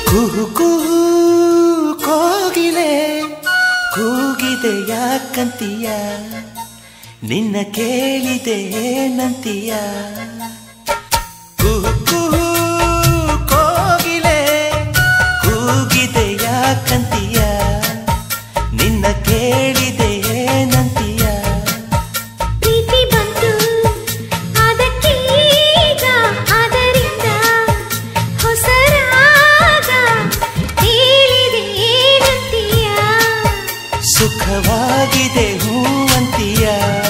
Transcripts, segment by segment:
ಕುಹು ಕುಹು ಕೋಗಿಲೆ ಕೂಗಿದೆ ಯಾಕಂತೀಯ ನಿನ್ನ ಕೇಳಿದೆ ನಂತೀಯ ಕುಹು ಕುಹು ಕೋಗಿಲೆ ಕೂಗಿದೆ ಯಾಕಂತೀಯ ನಿನ್ನ ಕೇಳಿದೆ ನಂತೀಯ ಪ್ರೀತಿ ಬಂತು ಅದಕ್ಕೀಗ ಅದರಿಂದ ಹೊಸರಾಗ ಹೇಳಿದೆ ಏನಂತೀಯ ಸುಖವಾಗಿದೆ ಹೂವಂತೀಯ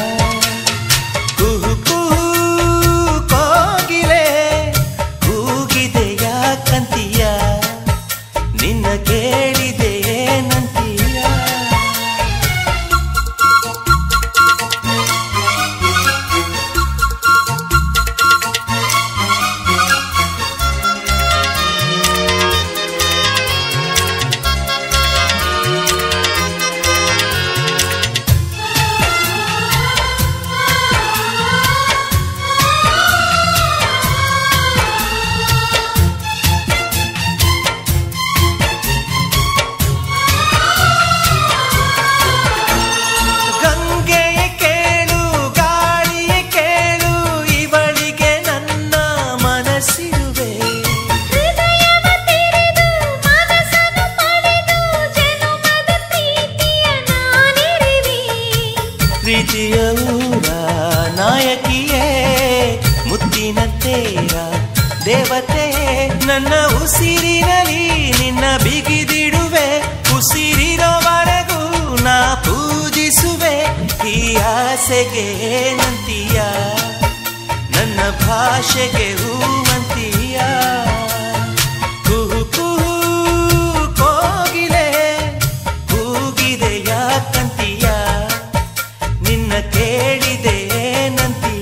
ಕುಹು ಕುಹು ಕೋಗಿಲೆ ಕೂಗಿದೆ ಯಾಕಂತೀಯ ನಿನ್ನ ಕೇಳಿದೆ ಏನಂತೀಯ ಗಂಗೆಯ ಕೇಳು ಗಾಳಿಯ ಕೇಳು ಇವಳಿಗೆ ನನ್ನ ಮನಸ್ಸಿರುವೆ ಹೃದಯವ ತೆರೆದು ಮನಸ್ಸನ್ನು ಪಡೆದು ಜನುಮದ ಪ್ರೀತಿಯ ನಾನಿರುವೆ ಪ್ರೀತಿಯ ಊರ ನಾಯಕಿಯೇ ಮುತ್ತಿನ ತೇರ ದೇವತೆ ನನ್ನ ಉಸಿರಿನಲ್ಲಿ ನಿನ್ನ ಬಿಗಿದಿಡುವೆ ಉಸಿರಿರೋವರೆಗೂ ನಾ ಪೂಜಿಸುವೆ ಈ ಆಸೆಗೆ ನಂತೀಯ ನನ್ನ ಭಾಷೆಗೆ ಹೂವಂತೀಯ ಕುಹು ಕುಹು ಕೋಗಿಲೆ ಕೂಗಿದೆ ಯಾಕಂತೀಯ ನಿನ್ನ ಕೇಳಿದೆ ಏನಂತೀಯ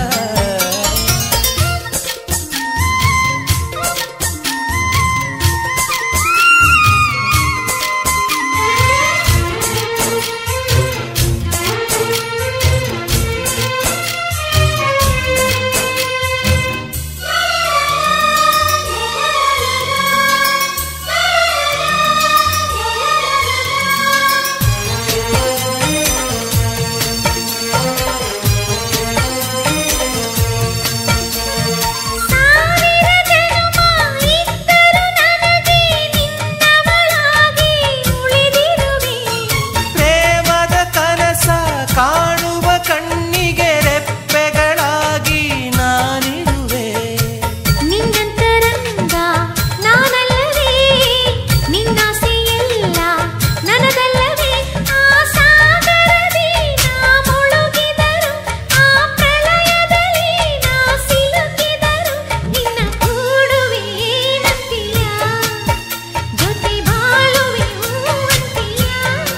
ಸಾವಿರ ಜನುಮ ಇದ್ದರೂ ನನಗೆ ನಿನ್ನವಳಾಗಿ ಉಳಿದಿರುವೆ ಪ್ರೇಮದ ಕನಸ ಕಾಣುವ ಕಣ್ಣಿಗೆ ರೆಪ್ಪೆಗಳಾಗಿ ನಾನಿರುವೆ ನಿನ್ನಂತರಂಗ ನಾನಲ್ಲವೇ ನಿನ್ನಾಸೆಯೆಲ್ಲ ನನದಲ್ಲವೇ ಆ ಸಾಗರದಿ ನಾ ಮುಳುಗಿದರು ಆ ಪ್ರಳಯದಲ್ಲಿ ನಾ ಸಿಲುಕಿದರು ನಿನ್ನ ಕೂಡುವೆ ನಂತೀಯ ಜೊತೆ ಬಾಳುವೆ ಹೂವಂತೀಯ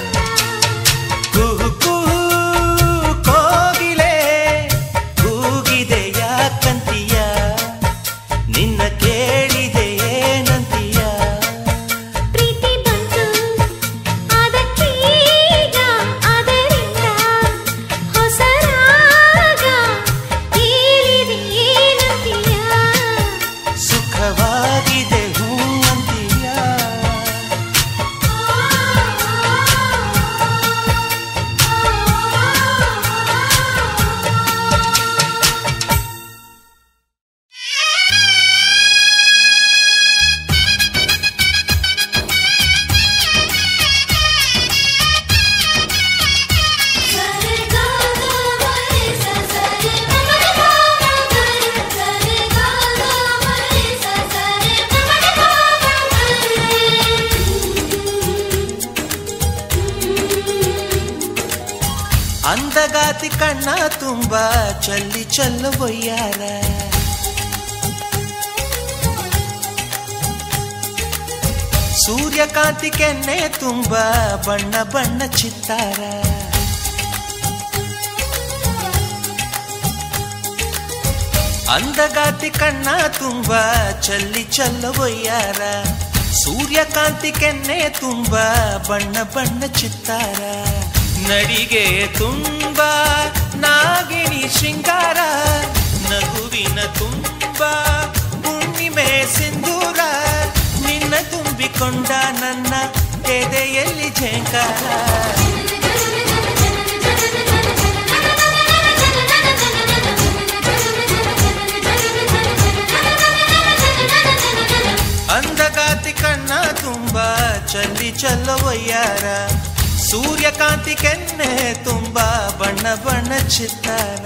ಕುಹು ಕುಹು ಕೋಗಿಲೆ ಕೂಗಿದೆ ಯಾಕಂತೀಯ ನಿನ್ನ ಕೇಳಿದೆ ಏನಂತೀಯ ಪ್ರೀತಿ ಬಂತು ಅದಕ್ಕೀಗ ಅದರಿಂದ ಹೊಸರಾಗ ಹೇಳಿದೆ ಏನಂತೀಯ ಸುಖವಾಗಿದೆ ಹೂವಂತೀಯ ಸರೆ ಗ ಗ ಮರೆ ಸ ಸರೆ ಮಮರ ಗ ಮರೆ ಸರೆ ಗ ಗ ಮರೆ ಸ ಸರೆ ಮಮರ ಗ ಅಂದಗಾತಿ ಕಣ್ಣ ತುಂಬ ಚಲ್ಲಿ ಚಲ್ಲು ಬೊಯ್ಯಾರ ಸೂರ್ಯಕಾಂತಿ ಕೆನ್ನೆ ತುಂಬ ಬಣ್ಣ ಬಣ್ಣ ಚಿತ್ತಾರ ಅಂದಗಾತಿ ಕಣ್ಣ ತುಂಬ ಚಲ್ಲಿ ಚಲ್ಲು ಬೊಯ್ಯಾರ ಸೂರ್ಯಕಾಂತಿ ಕೆನ್ನೆ ತುಂಬ ಬಣ್ಣ ಬಣ್ಣ ಚಿತ್ತಾರ ನಡಿಗೆ ತುಂಬ ನಾಗಿಣಿ ಶೃಂಗಾರ ನಗುವಿನ ತುಂಬ ಹುಣ್ಣಿಮೆ ಸಿಂಧೂರ ನಿನ್ನ ತುಂಬ ತುಂಬಿಕೊಂಡ ನನ್ನ ಎದೆಯಲ್ಲಿ ಝೇಂಕಾರ ಅಂದಗಾತಿ ಕಣ್ಣ ತುಂಬ ಚಲ್ಲಿ ಚಲ್ಲವಯ್ಯಾರ ಸೂರ್ಯಕಾಂತಿ ಕೆನ್ನೆ ತುಂಬ ಬಣ್ಣ ಬಣ್ಣ ಚಿತ್ತಾರ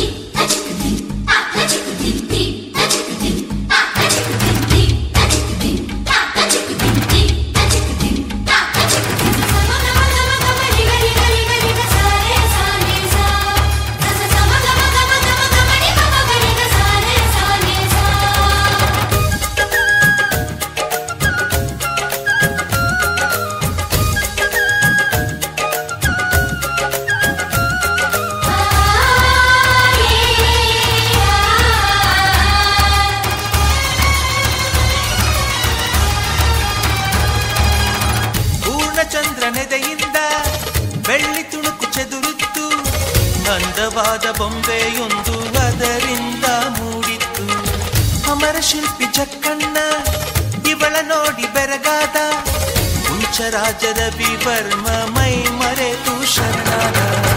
ಪೂರ್ಣಚಂದ್ರನೆದೆಯಿಂದ ಬೆಳ್ಳಿ ತುಣುಕು ಚೆದುರುತ್ತು ಅಂದವಾದ ಬೊಂಬೆಯೊಂದು ಅದರಿಂದ ಮೂಡಿತ್ತು ಅಮರ ಶಿಲ್ಪಿ ಜಕ್ಕಣ್ಣ ಇವಳ ನೋಡಿ ಬೆರಗಾದ ಹುಂಚರಾಜದ ಬಿವರ್ಮ ಮೈ ಮರೆತು ಶರಣಾದ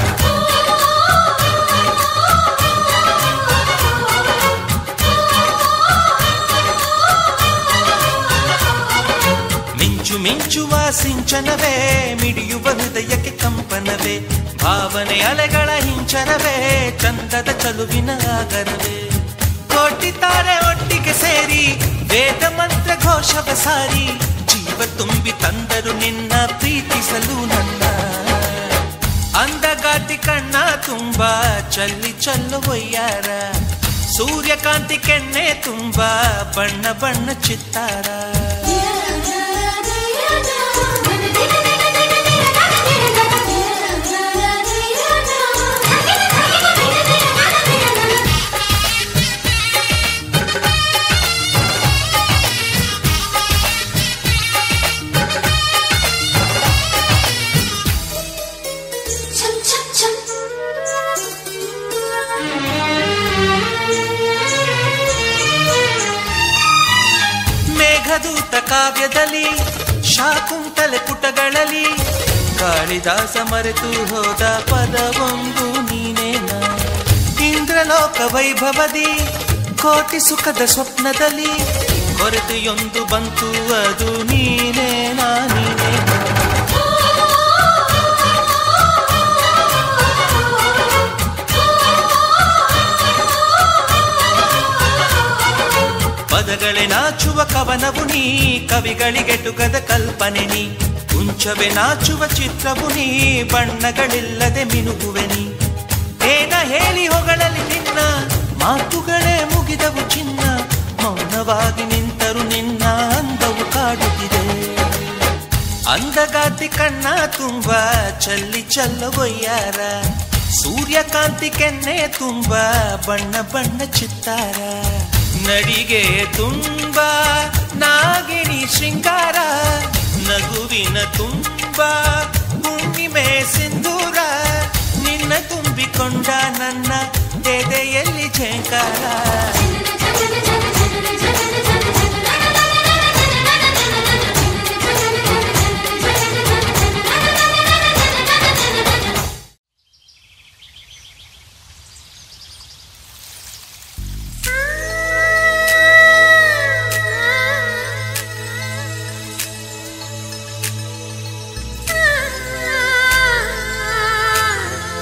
ಮಿಂಚು ಮಿಂಚುವ ಸಿಂಚನವೇ ಮಿಡಿಯುವ ಹೃದಯಕ್ಕೆ ಕಂಪನವೇ ಭಾವನೆ ಅಲೆಗಳ ಹಿಂಚರವೇ ಚಂದದ ಚಲುವಿನ ಆಗರವೇ ಕೋಟಿ ತಾರೆ ಒಟ್ಟಿಗೆ ಸೇರಿ ವೇದ ಮಂತ್ರ ಘೋಷವ ಸಾರಿ ಜೀವ ತುಂಬಿ ತಂದರು ನಿನ್ನ ಪ್ರೀತಿಸಲು ನನ್ನ ಅಂದಗಾತಿ ಕಣ್ಣ ತುಂಬ ಚಲ್ಲಿ ಚಲ್ಲುವಯ್ಯಾರ ಸೂರ್ಯಕಾಂತಿ ಕೆನ್ನೆ ತುಂಬ ಬಣ್ಣ ಬಣ್ಣ ಚಿತ್ತಾರ chum chum chum ಮೇಘದೂತ ಕಾವ್ಯದಲ್ಲಿ ಶಾಕುಂತಲೆ ಪುಟಗಳಲ್ಲಿ ಕಾಳಿದಾಸ ಮರೆತು ಹೋದ ಪದವೊಂದು ನೀನೇನ ಇಂದ್ರಲೋಕ ವೈಭವದಿ ಕೋಟಿ ಸುಖದ ಸ್ವಪ್ನದಲ್ಲಿ ಕೊರತೆಯೊಂದು ಬಂತು ಅದು ನೀನೇನಾ ನೀನೇನಾ ಪದಗಳೇ ನಾಚುವ ಕವನವು ನೀ ಕವಿಗಳಿಗೆಟುಕದ ಕಲ್ಪನೆ ನೀ ಕುಂಚವೇ ನಾಚುವ ಚಿತ್ರವು ನೀ ಬಣ್ಣಗಳಿಲ್ಲದೆ ಮಿನುಗುವೆ ನೀ ಏನ ಹೇಳಿ ಹೊಗಳಲಿ ನಿನ್ನ ಮಾತುಗಳೇ ಮುಗಿದವು ಚಿನ್ನ ಮೌನವಾಗಿ ನಿಂತರು ನಿನ್ನ ಅಂದವು ಕಾಡುತ್ತಿದೆ ಅಂದಗಾತಿ ಕಣ್ಣ ತುಂಬ ಚಲ್ಲಿ ಚಲ್ಲವಯ್ಯಾರ ಸೂರ್ಯಕಾಂತಿ ಕೆನ್ನೆ ತುಂಬ ಬಣ್ಣ ಬಣ್ಣ ಚಿತ್ತಾರ ನಡಿಗೆ ತುಂಬ ನಾಗಿಣಿ ಶೃಂಗಾರ ನಗುವಿನ ತುಂಬ ಹುಣ್ಣಿಮೆ ಸಿಂಧೂರ ನಿನ್ನ ತುಂಬಿಕೊಂಡ ನನ್ನ ಎದೆಯಲ್ಲಿ ಝೇಂಕಾರ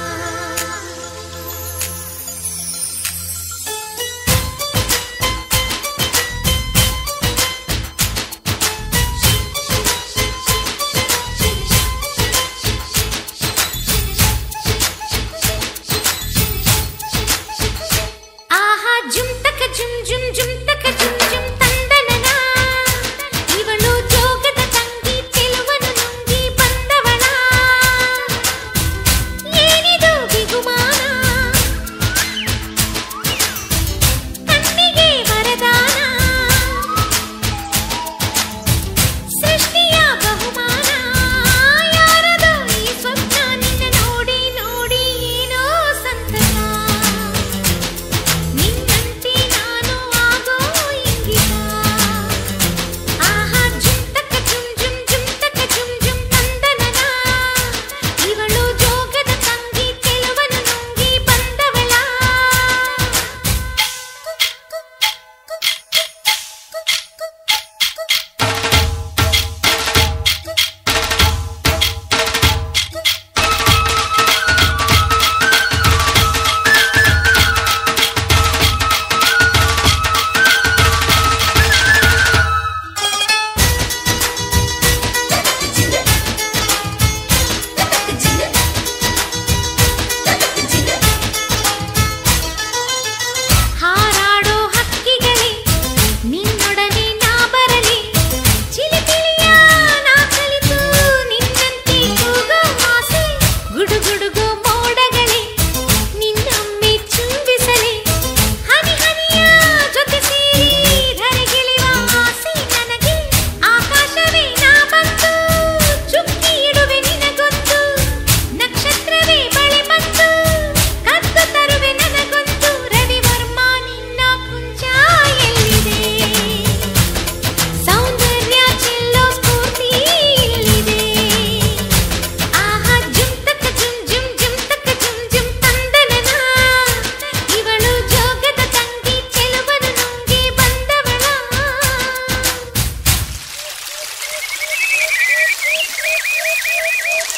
Ah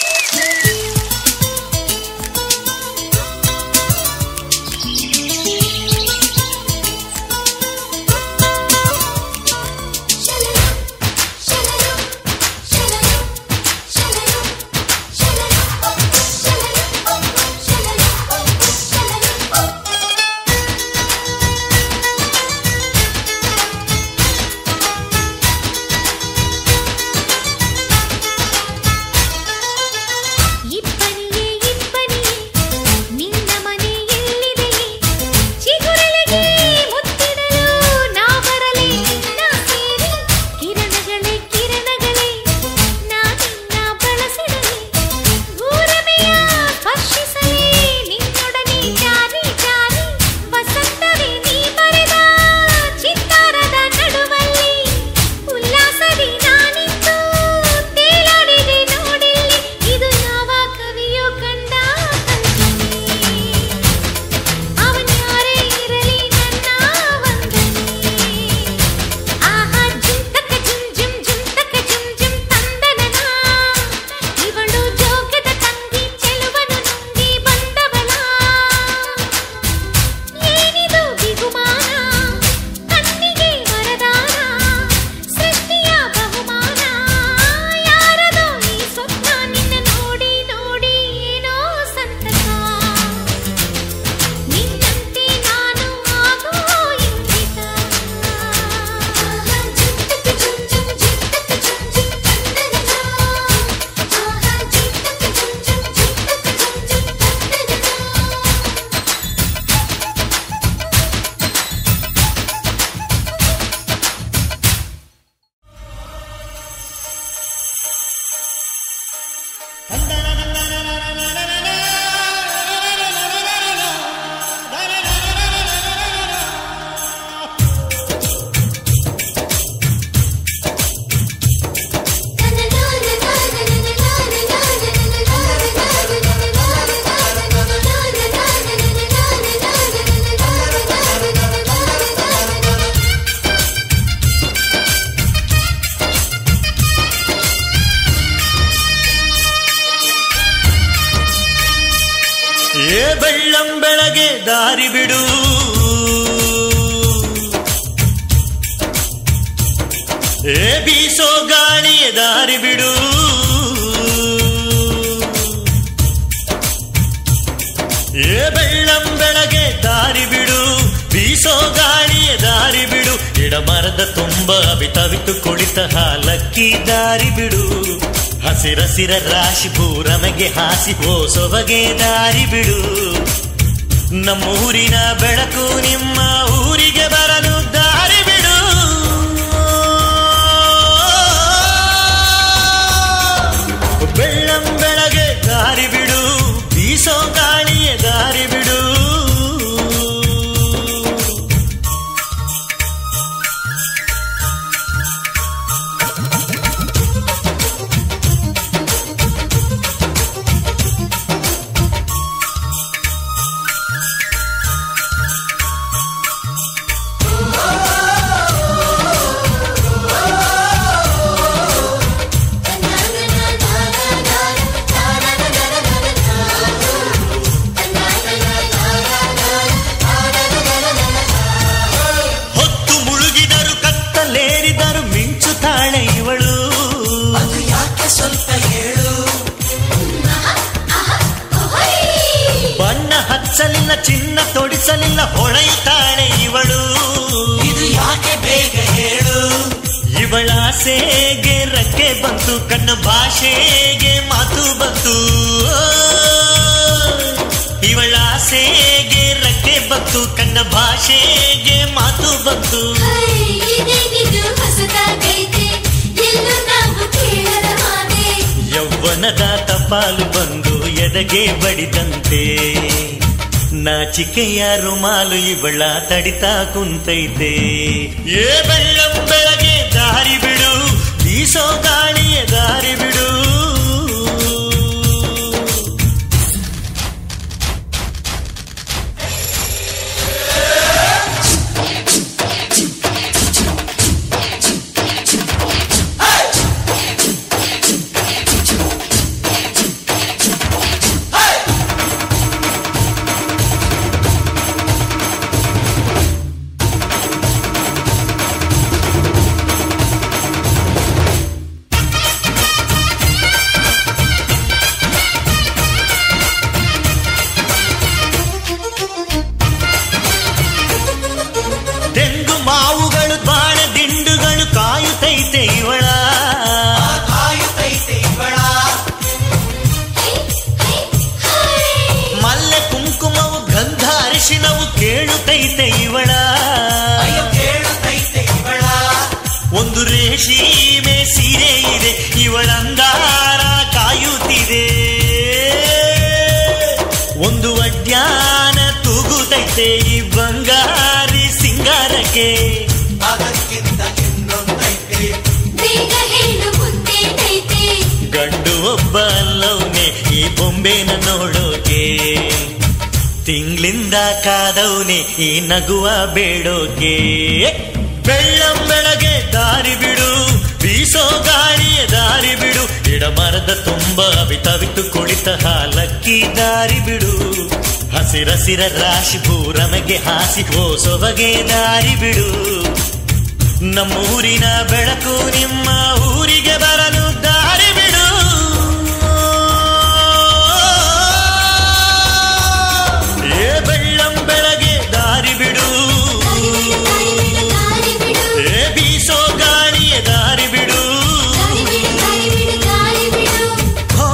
ಇಬ್ಬನಿಯೇ ಇಬ್ಬನಿಯೇ ನಿನ್ನ ಮನೆ ಎಲ್ಲಿದೆಯೇ ಚಿಗುರಳಿಗೆ ಮುತ್ತಿಡಲು ನಾ ಬರಲೇ ನಾ ಸೇರಿ ಕಿರಣಗಳೇ ಕಿರಣಗಳೇ ನಾ ನಿನ್ನ ಬಳಸಿಡಲೇ ಭೂರಮೆಯ ಸ್ಪರ್ಶಿಸಲೇ ನಿನ್ನೊಡನೆ ಜಾರಿ ಜಾರಿ ವಸಂತವೇ ನೀ ಬರೆದ ಚಿತ್ತಾರದ ನಡುವಲ್ಲಿ ಉಲ್ಲಾಸದಿ ನಾನಿಂದು ತೇಲಾಡಿದೆ ನೋಡಿಲ್ಲಿ ಇದು ಯಾವ ಕವಿಯೋ ಕಂಡ ಕಲ್ಪನೆ ಅವನ್ಯಾರೇ ಇರಲಿ ನನ್ನ ವಂದನೆ ಆಹಾ ಜುಂತಕ ಜುಂ ಜುಂ ಜುಂತಕ ಜುಂ ಜುಂ ತಂದನನ ಇವಳು ಜೋಗದ ತಂಗಿ ಚೆಲುವನು ನುಂಗಿ ಬಂದವಳ ಏನಿದು ಬಿಗುಮಾನ ಕಣ್ಣಿಗೆ ವರದಾನ ಸೃಷ್ಟಿಯ ಬಹುಮಾನ ಯಾರದೋ ಈ ಸ್ವಪ್ನ ನಿನ್ನ ನೋಡಿ ನೋಡಿ ಏನೋ ಸಂತಸ ನಿನ್ನಂತೆ ನಾನು ಆಗೋ ಇಂಗಿತ ಜುಂತಕ ಜುಂ ಜುಂ ಜುಂತಕ ಜುಂ ಜುಂ ತಂದನನ ಆಹಾ ಜುಂತಕ ಜುಂ ಜುಂ ಜುಂತಕ ಜುಂ ಜುಂ ತಂದನನ ಏ ಬೆಳ್ಳಂ ಬೆಳಗ್ಗೆ ದಾರಿ ಬಿಡು ಏ ಬೀಸೋ ಗಾಳಿಯ ದಾರಿ ಬಿಡು ಏ ಬೆಳ್ಳಂ ಬೆಳಗ್ಗೆ ದಾರಿ ಬಿಡು ಬೀಸೋ ಗಾಳಿಯ ದಾರಿ ಬಿಡು ಗಿಡ ಮರದ ತುಂಬ ಅವಿತವಿತು ಕುಳಿತ ಹಾಲಕ್ಕಿ ದಾರಿ ಬಿಡು ಹಸಿರಸಿರ ರಾಶಿ ಭೂರಮೆಗೆ ಹಾಸಿ ಸೊಬಗೆ ದಾರಿ ಬಿಡು ನಮ್ಮೂರಿನ ಬೆಳಕು ನಿಮ್ಮ ಊರಿಗೆ ಬರಲು ದಾರಿ ಬಿಡು ಬೆಳ್ಳಂ ಬೆಳಗ್ಗೆ ದಾರಿ ಬಿಡು ಬೀಸೋ ಗಾಳಿಯ ದಾರಿ ಬಿಡು ಹೊತ್ತು ಮುಳುಗಿದರು ಕತ್ತಲೇರಿದರು ಮಿಂಚುತ್ತಾಳೆ ಇವಳು ಅದು ಯಾಕೆ ಸ್ವಲ್ಪ ಹೇಳು ಬಣ್ಣ ಹಚ್ಚಲಿಲ್ಲ ಚಿನ್ನ ತೊಡಿಸಲಿಲ್ಲ ಹೊಳೆಯುತ್ತಾಳೆ ಇವಳು ಇದು ಯಾಕೆ ಬೇಗ ಹೇಳು ಇವಳ ಆಸೆಗೆ ರಕ್ಕೆ ಬಂತು ಕಣ್ಣ ಭಾಷೆಗೆ ಮಾತು ಬಂತು ಇವಳ ಆಸೆಗೆ ರಕ್ಕೆ ಬಂತು ಕಣ್ಣ ಭಾಷೆಗೆ ಮಾತು ಬಂತು ಇದೇನಿದು ಹೊಸದಾಗೈತೆ ಎಲ್ಲೂ ನಾವು ಕೇಳದ ಮಾತೆ ಯೌವನದ ತಪಾಲು ಬಂದು ಎದೆಗೆ ಬಡಿದಂತೆ ನಾಚಿಕೆಯ ರುಮಾಲು ಇವಳ ತಡಿತಾ ಕುಂತೈತೆ ಏ ಬೆಳ್ಳಂ ಬೆಳಗ್ಗೆ ದಾರಿ ಬಿಡು ಬೀಸೋ ಗಾಳಿಯ ದಾರಿ ಬಿಡು ಇವಳ ಕಾಯುತ್ತೈತೆ ಇವಳ ಹೈ ಹೈ ಹೈ ಮಲ್ಲೆ ಕುಂಕುಮವು ಗಂಧ ಅರಿಶಿನವು ಕೇಳುತ್ತೈತೆ ಇವಳ ಅಯ್ಯೋ ಕೇಳುತ್ತೈತೆ ಇವಳ ಒಂದು ರೇಷಿಮೆ ಸೀರೆ ಇದೆ ಇವಳಂಗಾರ ಕಾಯುತ್ತಿದೆ ಒಂದು ಅಡ್ಯಾನ ತೂಗುತ್ತೈತೆ ಈ ಬಂಗಾರಿ ಸಿಂಗಾರಕ್ಕೆ ಅದಕ್ಕಿಂತ ಇನ್ನೊಂದೈತೆ ಬೇಗ ಹೇಳು ಮುತ್ತೇನೈತೆ ಗಂಡು ಒಬ್ಬ ಅಲ್ಲವನೆ ಈ ಬೊಂಬೆನ ನೋಡೋಕೆ ತಿಂಗ್ಳಿಂದ ಕಾದವನೆ ಈ ನಗುವ ಬೇಡೋಕೆ ಬೆಳ್ಳಂ ಬೆಳಗ್ಗೆ ದಾರಿ ಬಿಡು ಬೀಸೋ ಗಾಳಿಯ ದಾರಿ ಬಿಡು ಗಿಡ ಮರದ ತುಂಬ ಅವಿತವಿತು ಕುಳಿತ ಹಾಲಕ್ಕಿ ದಾರಿ ಬಿಡು ಹಸಿರಸಿರ ರಾಶಿ ಭೂರಮೆಗೆ ಹಾಸಿ ಹೋ ಸೊಬಗೆ ದಾರಿ ಬಿಡು ನಮ್ಮೂರಿನ ಬೆಳಕು ನಿಮ್ಮ ಊರಿಗೆ ಬರಲು ದಾರಿ ಬಿಡು ಏ ಬೆಳ್ಳಂ ಬೆಳಗ್ಗೆ ದಾರಿ ಬಿಡು ದಾರಿ ಬಿಡು ದಾರಿ ಬಿಡು ಏ ಬೀಸೋ ಗಾಳಿಯ ದಾರಿ ಬಿಡು ದಾರಿ ಬಿಡು ದಾರಿ ಬಿಡು ದಾರಿ ಬಿಡು ಹೋ.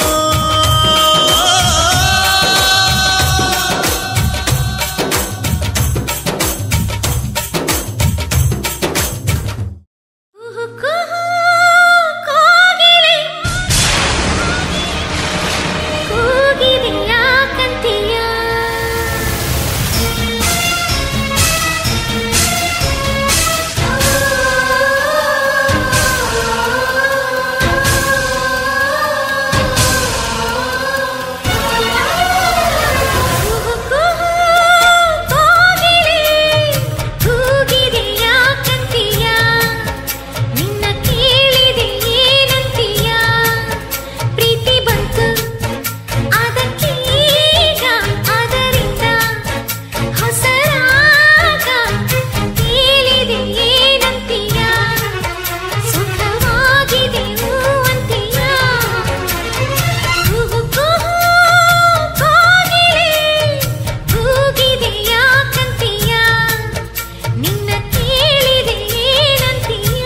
ಕುಹು ಕುಹು ಕೋಗಿಲೆ ಕೂಗಿದೆಯ ಕಂತಿಯ ಕುಹು ಕುಹು ಕೋಗಿಲೆ ಕೂಗಿದೆಯ ಕಂತಿಯ ನಿನ್ನ ಕೇಳಿದೆ ಏನಂತೀಯ ಪ್ರೀತಿ ಬಂತು ಅದಕ್ಕೀಗ ಅದರಿಂದ ಹೊಸರಾಗ ಕೇಳಿದೆ ಏನಂತೀಯ ಸುಖವಾಗಿದೆ ಅಂತೀಯ ಕುಹು ಕುಹು ಕೋಗಿಲೆ ಕೂಗಿದೆ ಯಾಕಂತೀಯ ನಿನ್ನ ಕೇಳಿದೆ ಏನಂತೀಯ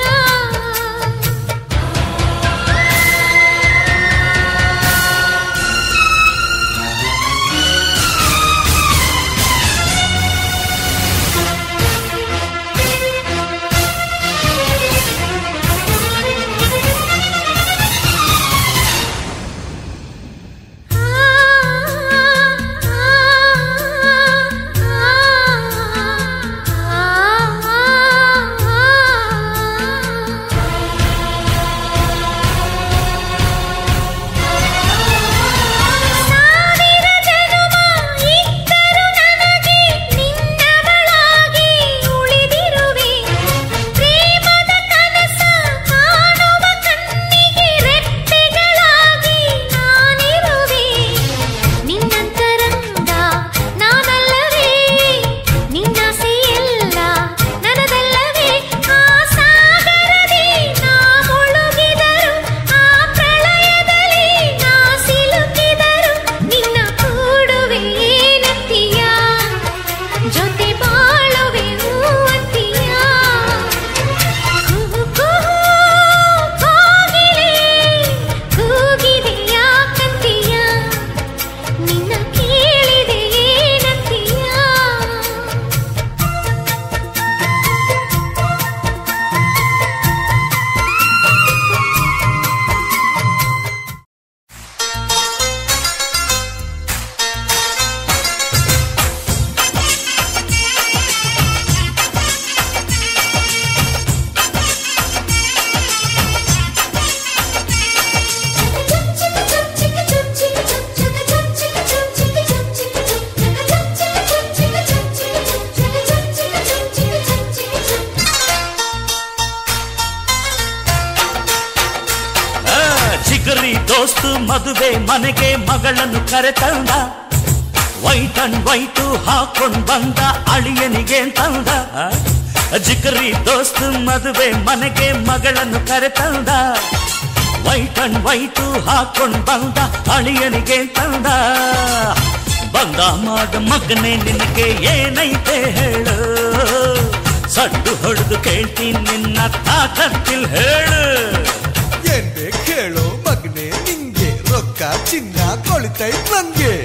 ಸಾವಿರ ಜನುಮ ಇದ್ದರು ನನಗೆ ನಿನ್ನವಳಾಗಿ ಉಳಿದಿರುವೆ ಪ್ರೇಮದ ಕನಸ ಕಾಣುವ ಕಣ್ಣಿಗೆ ರೆಪ್ಪೆಗಳಾಗಿ ನಾನಿರುವೆ ನಿನ್ನಂತರಂಗ ನಾನಲ್ಲವೇ ನಿನ್ನಾಸೆಯೆಲ್ಲ ನನ್ನದಲ್ಲವೇ ಆ ಸಾಗರದಿ ನಾ ಮುಳುಗಿದರು ಆ ಪ್ರಳಯದಲ್ಲಿ ನಾ ಸಿಲುಕಿದರು ನಿನ್ನ ಕೂಡುವೆ ಏನಂತೀಯ ಜೊತೆ ಬಾಳುವೆ ಅಂತೀಯ ಕುಹು ಕುಹು ಕೋಗಿಲೆ ಕೂಗಿದೆ ಯಾಕಂತೀಯ ನಿನ್ನ ಕೇಳಿದೆ ಏನಂತೀಯ ಆ, ಚಿಗರಿ ದೋಸ್ತು ಮದುವೆ ಮನೆಗೆ ಮಗಳನ್ನು ಕರೆತಂದ ವೈಟ್ ಅಂಡ್ ವೈಟು ಹಾಕೊಂಡ್ ಬಂದ ಅಳಿಯನಿಗೆ ತಂದ ಆ, ಜಿಗರಿ ದೋಸ್ತು ಮದುವೆ ಮನೆಗೆ ಮಗಳನ್ನು ಕರೆತಂದ ವೈಟ್ ಅಂಡ್ ವೈಟು ಹಾಕೊಂಡ್ ಬಂದ ಅಳಿಯನಿಗೆ ತಂದ ಬಂದ ಮಾಡ ಮಗನೇ ನಿನಗೆ ಏನೈತೆ ಹೇಳು ಸಡ್ಡು ಹೊಡೆದು ಕೇಳ್ತೀನಿ ನಿನ್ನ ತಾಕತ್ತಿಲ್ ಹೇಳು ಎಂದೆ ಕೇಳೋ ಮಗನೆ ನಿಂಗೆ ರೊಕ್ಕ ಚಿನ್ನ ಕೊಳಿತೈತ್ ನಂಗೆ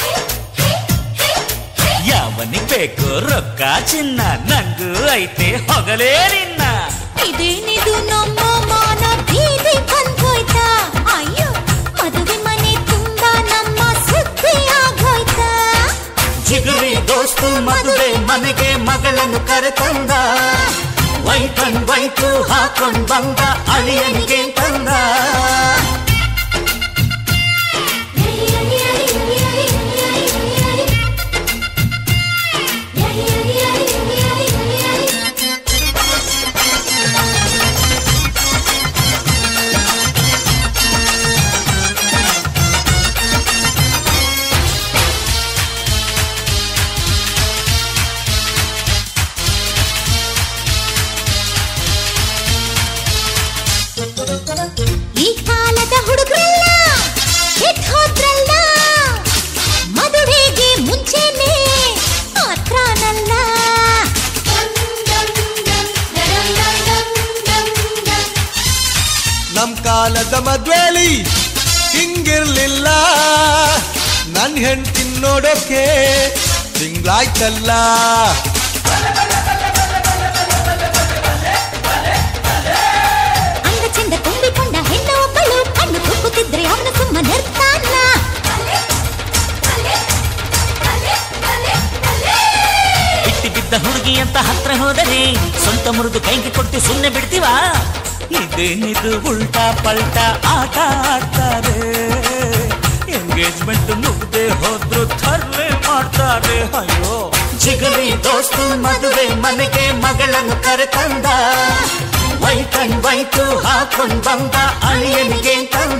ಯಾವನಿಗ್ ಬೇಕು ರೊಕ್ಕ ಚಿನ್ನ ನಂಗೂ ಐತೆ ಹೊಗಲೇ ನಿನ್ನ ಇದೇನಿದು ನಮ್ಮ ಮಾನ ಬೀದಿ ಬಂದೋಯ್ತಾ ಅಯ್ಯೋ ಮದುವೆ ಮನೆ ತುಂಬಾ ನಮ್ಮ ಸುದ್ದಿ ಆಗೋಯ್ತಾ ಜಿಗುರಿ ದೋಸ್ತು ಮದುವೆ ಮನೆಗೆ ಮಗಳನ್ನು ಕರೆತಂದ ವೈಟನ್ ವೈಟು ಹಾಕೊಂಡ್ ಬಂದ ಅಳಿಯನಿಗೆ ತಂದ ಈ ಕಾಲದ ಹುಡುಗರಲ್ಲ ಕೆಟ್ಟ ಹೋದ್ರಲ್ಲ ಮದುವೆಗೆ ಮುಂಚೆನೆ ಮಾತ್ರನಲ್ಲ ನಮ್ ಕಾಲದ ಮದ್ವೇಲಿ ಹಿಂಗಿರ್ಲಿಲ್ಲ ನನ್ ಹೆಂಡ್ತಿನ್ ನೋಡೋಕೆ ತಿಂಗ್ಳಾಯ್ತಲ್ಲ ಅಂಗ ಚಂದ ತುಂಬಿಕೊಂಡ ಹೆಣ್ಣು ಒಬ್ಬಳು ಕಣ್ಣು ತುಕ್ಕುತ್ತಿದ್ರೆ ಅವನು ಸುಮ್ಮನಿರ್ತಾನ ಬಿಟ್ಟಿ ಬಿದ್ದ ಹುಡುಗಿ ಅಂತ ಹತ್ರ ಹೋದರೆ ಸ್ವಂತ ಮುರಿದು ಕೈಗೆ ಕೊಟ್ಟು ಸುಮ್ಮನೆ ಬಿಡ್ತೀವಾ ಇದೇನಿದು ಉಲ್ಟಾ ಪಲ್ಟಾ ಆಟ ಆಡ್ತಾರೆ ಎಂಗೇಜ್ಮೆಂಟ್ ಮುಗ್ದೆ ಹೋದ್ರು ಥರ್ವೆ ಮಾಡ್ತಾರೆ ಅಯ್ಯೋ ಜಿಗರಿ ದೋಸ್ತು ಮದುವೆ ಮನೆಗೆ ಮಗಳನ್ನು ಕರೆತಂದ ವೈಟ್ ಅಂಡ್ ವೈಟು ಹಾಕೊಂಡ್ ಬಂದ ಅಳಿಯನಿಗೆ ತಂದ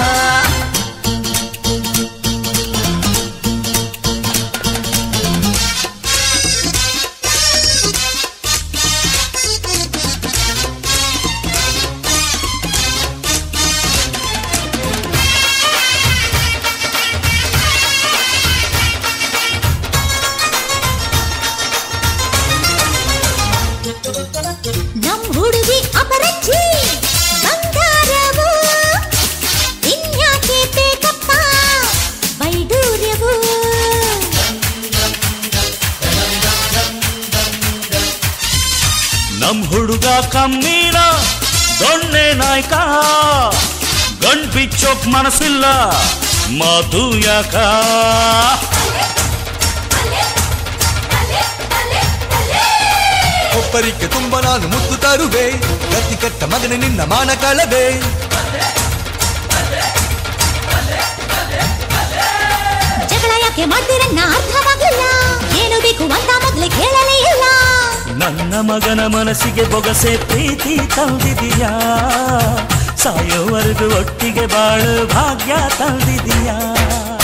ನಮ್ ಹುಡುಗಿ ಅಪರಂಜಿ ಬಂಗಾರವು ಇನ್ಯಾಕೆ ಬೇಕಪ್ಪ ವೈಡೂರ್ಯವು ನಮ್ ಹುಡುಗ ಕಮ್ಮೀನ ದೊಣ್ಣೆ ನಾಯ್ಕ ಗಂಡ್ ಬಿಚ್ಚೋಕ್ ಮನಸ್ಸಿಲ್ಲ ಮಾತು ಯಾಕ ಒಬ್ಬರಿಗೆ ತುಂಬ ನಾನು ಮುತ್ತು ತರುವೆ ಗತಿ ಕಟ್ಟ ಮಗನ ನಿನ್ನ ಮಾನ ಕಳವೆ ಜಗಳ ಯಾಕೆ ಮಾಡ್ತೀರನ್ನ ಅರ್ಥವಾಗಲಿಲ್ಲ ಏನು ಬೇಕು ಅಂತ ಮೊದ್ಲೇ ಕೇಳಲೇ ಇಲ್ಲ ನನ್ನ ಮಗನ ಮನಸ್ಸಿಗೆ ಬೊಗಸೆ ಪ್ರೀತಿ ತಂದಿದೀಯಾ ಸಾಯೋವರೆಗೂ ಒಟ್ಟಿಗೆ ಬಾಳು ಭಾಗ್ಯ ತಂದಿದೀಯಾ